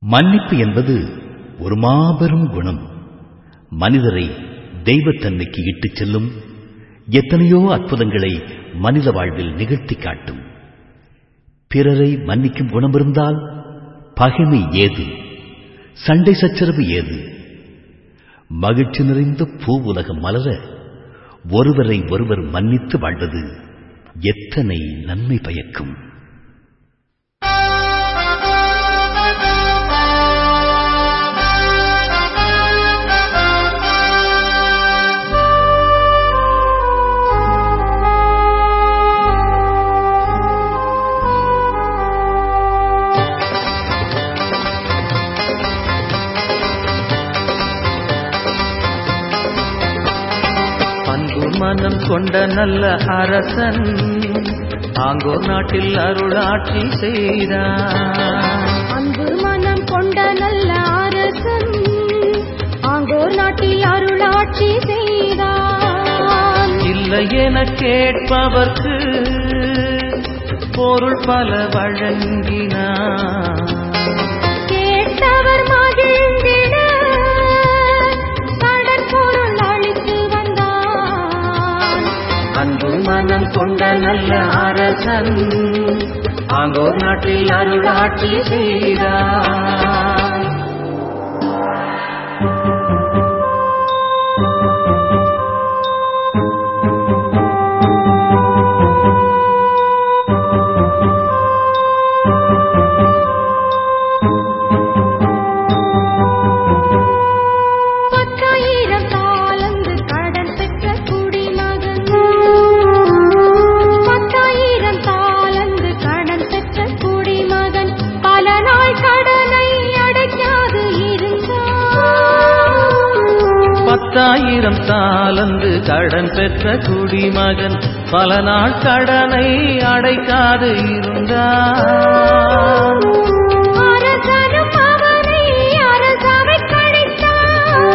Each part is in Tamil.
மன்னிப்பு என்பது ஒரு மாபெரும் குணம் மனிதரை தெய்வத்தன்மைக்கு இட்டுச் செல்லும் எத்தனையோ அற்புதங்களை மனித வாழ்வில் நிகழ்த்தி காட்டும் பிறரை மன்னிக்கும் குணம் இருந்தால் பகைமை ஏது சண்டை சச்சரவு ஏது மகிழ்ச்சி நிறைந்த பூ உலகம் மலர ஒருவரை ஒருவர் மன்னித்து வாழ்வது எத்தனை நன்மை பயக்கும் அன்பு மனம் கொண்ட நல்ல அரசன் ஆங்கோர் நாட்டில் அருளாட்சி செய்தார் அன்பு மனம் கொண்ட நல்ல அரசன் ஆங்கோர் நாட்டில் அருளாட்சி செய்தான் இல்லை என கேட்பவர்க்கு பொருள் பல வழங்கினார் கேட்டவர் மகிழ்ந்திட கடன் பொருள் அளித்து வந்தான் அன்பு மனம் கொண்ட நல்ல அரசன் ஆங்கோர் நாட்டில் அருளாட்சி செய்தார் பத்தாயிரம் தாளந்து கடன் பெற்ற குடிமகன் பத்தாயிரம் தாளந்து கடன் பெற்ற குடிமகன் பல நாள் கடனை அடைக்காது இருந்தான் பத்தாயிரம் தாளந்து கடன் பெற்ற குடிமகன் பல நாள் கடனை அடைக்காது இருந்தார் அரசனும் அவனை அரசவை கழித்தான்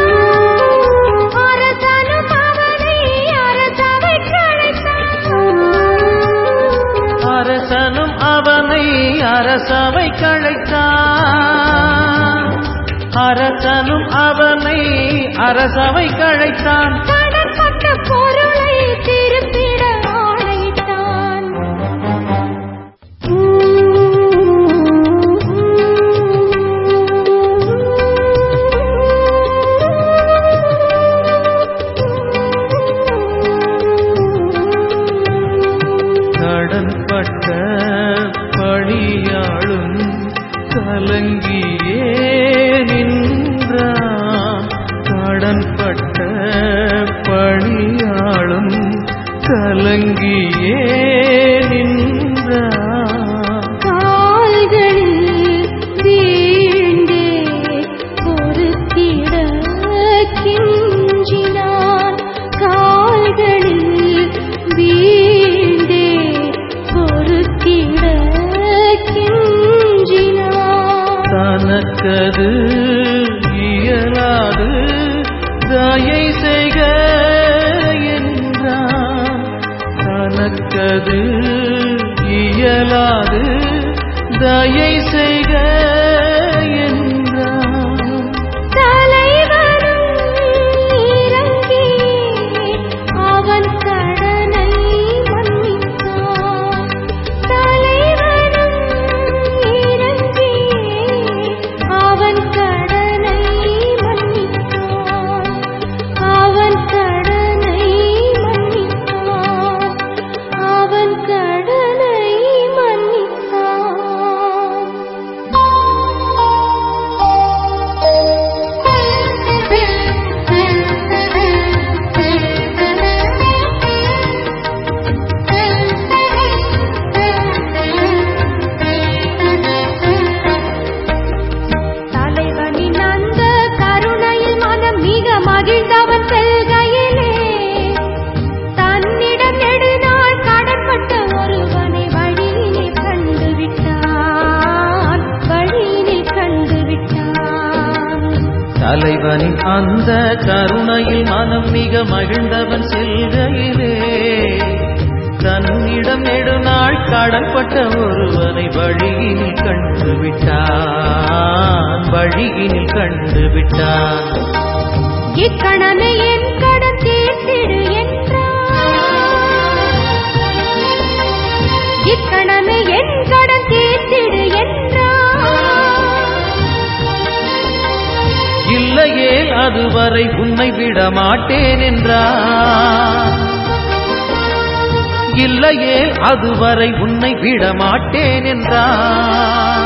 அரசனும் அவனை அரசவை கழித்தான் அரசனும் அவனை அரசவை கழைத்தான் அரசனும் அவனை அரசவை கழைத்தான் கடன்பட்ட பொருளை திருப்பிட ஆணையிட்டான் கடன்பட்ட பழியாளும் கலங்கியே நின்றான் கடன்பட்ட பழியாளும் கலங்கியே நின்றான் கால்களில் வீழ்ந்தே பொறுத்திட கிஞ்சினான் கால்களில் வீழ்ந்தே பொறுத்திட கிஞ்சினான் தனக்கது இயலாது தயை செய்க என்றான் தனக்கது இயலாது தயை செய்க என்றான் தலைவனும் இறங்கி அவன் கடனை மன்னித்தான் தலைவனும் இறங்கி அவன் கடனை மன்னித்தான் அவன் கடனை மன்னித்தான் அவன் கடனை தலைவனின் அந்த கருணையில் மனம் மிக மகிழ்ந்தவன் செல்கையிலே தன்னிடம் நெடுநாள் கடன்பட்ட ஒருவனை வழியிலே கண்டு விட்டான் வழியிலே கண்டு விட்டான் தலைவனின் அந்த கருணையில் மனம் மிக மகிழ்ந்தவன் செல்கையிலே தன்னிடம் நெடுநாள் கடன்பட்ட ஒருவனை வழியில் கண்டு விட்டான் வழியினில் கண்டுவிட்டான் இக்கணமே என் கடன் தீர்த்திடு என்றார் இக்கணமே என் கடன் தீர்த்திடு என்றார் இல்லையே அதுவரை உன்னை விட மாட்டேன் என்றான் இல்லையே அதுவரை உன்னை விட மாட்டேன் என்றான்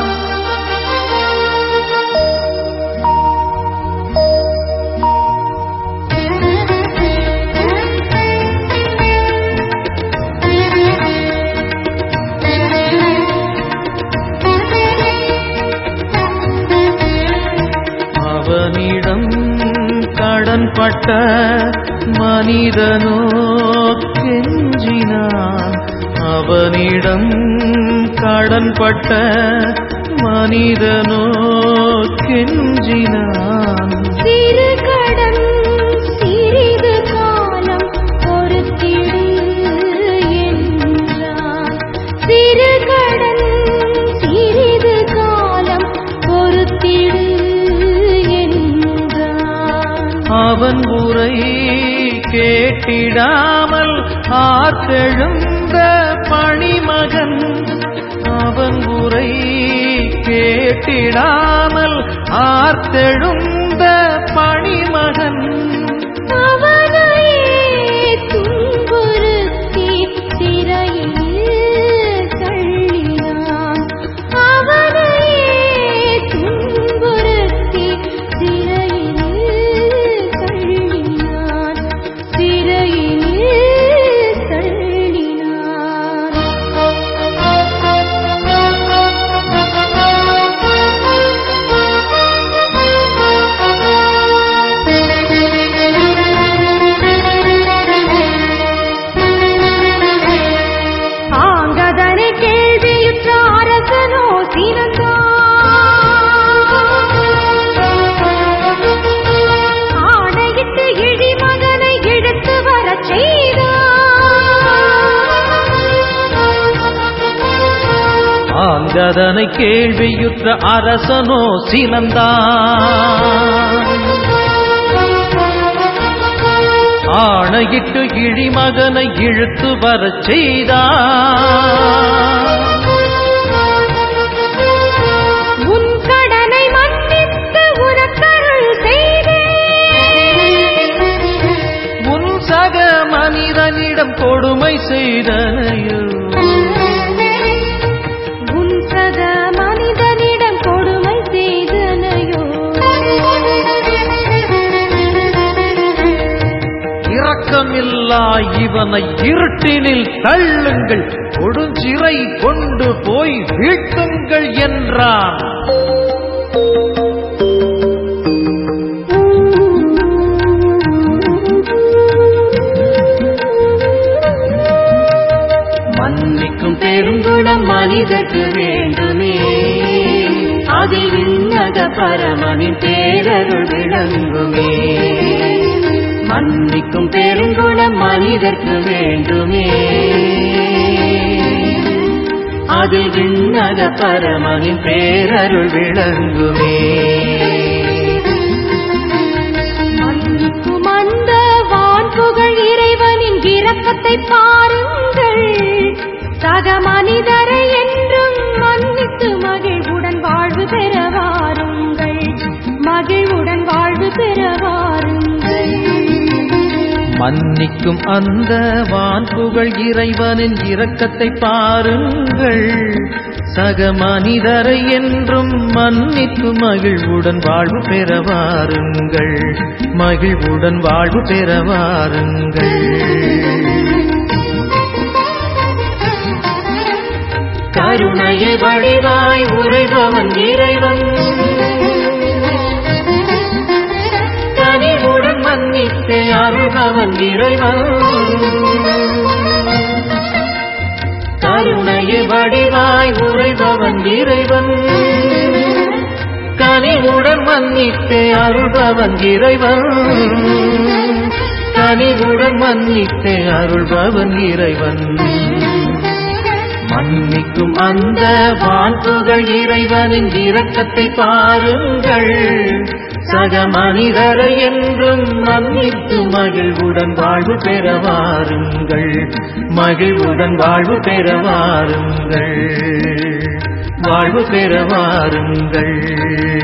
அவனிடம் கடன்பட்ட மனிதனோ கெஞ்சினான் அவனிடம் கடன்பட்ட மனிதனோ கெஞ்சினான் சிறு கடன் சிறிது காலம் பொறுத்திடு என்றார் சிறு கடன் சிறிது காலம் பொறுத்திடு என்றார் அவன் உரை கேட்டிடாமல் ஆர்த்தெழுந்த பணிமகன் அவன் உரை கேட்டிடாமல் ஆர்த்தெழுந்த பணிமகன் அவனையே துன்புறுத்தி சிறையில் தள்ளினான் அவனையே துன்புறுத்தி சிறையில் தள்ளினான் சிறையில் தள்ளினான் ஆங்கதனை கேள்வியுற்ற அரசனோ சினந்தான் ஆணையிட்டு இழி மகனை இழுத்து வரச் செய்தான் ஆங்கதனை கேள்வியுற்ற அரசனோ சினந்தான் ஆணையிட்டு இழிமகனை இழுத்து வரச் செய்தான் உன் கடனை மன்னித்து உனக்கருள் செய்தேன் உன் சக மனிதனிடம் கொடுமை செய்தனையோ உன் சக மனிதனிடம் கொடுமை செய்தனையோ இரக்கமில்லா இவனை இருட்டினில் தள்ளுங்கள் கொடுஞ்சிறை கொண்டு போய் வீட்டுங்கள் என்றான் மன்னிக்கும் பெருங்குணம் மனிதர்க்கு வேண்டுமே அதில் விண்ணக பரமனின் பேரருள் விளங்குமே மன்னிக்கும் பெருங்குணம் மனிதர்க்கு வேண்டுமே அதில் விண்ணக பரமனின் பேரருள் விளங்குமே மன்னிக்கும் அந்த வான்புகழ் இறைவனின் இரக்கத்தை பாருங்கள் சக மனிதரை என்றும் மன்னித்து மகிழ்வுடன் வாழ்வு பெற வாருங்கள் மகிழ்வுடன் வாழ்வு பெற வாருங்கள் மன்னிக்கும் அந்த வான்புகழ் இறைவனின் இரக்கத்தை பாருங்கள் சக மனிதரை என்றும் மன்னித்து மகிழ்வுடன் வாழ்வு பெற வாருங்கள் மகிழ்வுடன் வாழ்வு பெற வாருங்கள் கருணையை வடிவாய் உரைபவன் இறைவன் கனிவுடன் மன்னித்து அருள்பவன் இறைவன் கருணையை வடிவாய் உரைபவன் இறைவன் கனிவுடன் மன்னித்து அருள்பவன் இறைவன் கனிவுடன் மன்னித்து அருள்பவன் இறைவன் மன்னிக்கும் அந்த வான்புகள் இறைவனின் இரக்கத்தை பாருங்கள் சக மனிதரை என்றும் மன்னித்து மகிழ்வுடன் வாழ்வு பெற வாருங்கள் மகிழ்வுடன் வாழ்வு பெற வாருங்கள் வாழ்வு பெற வாருங்கள்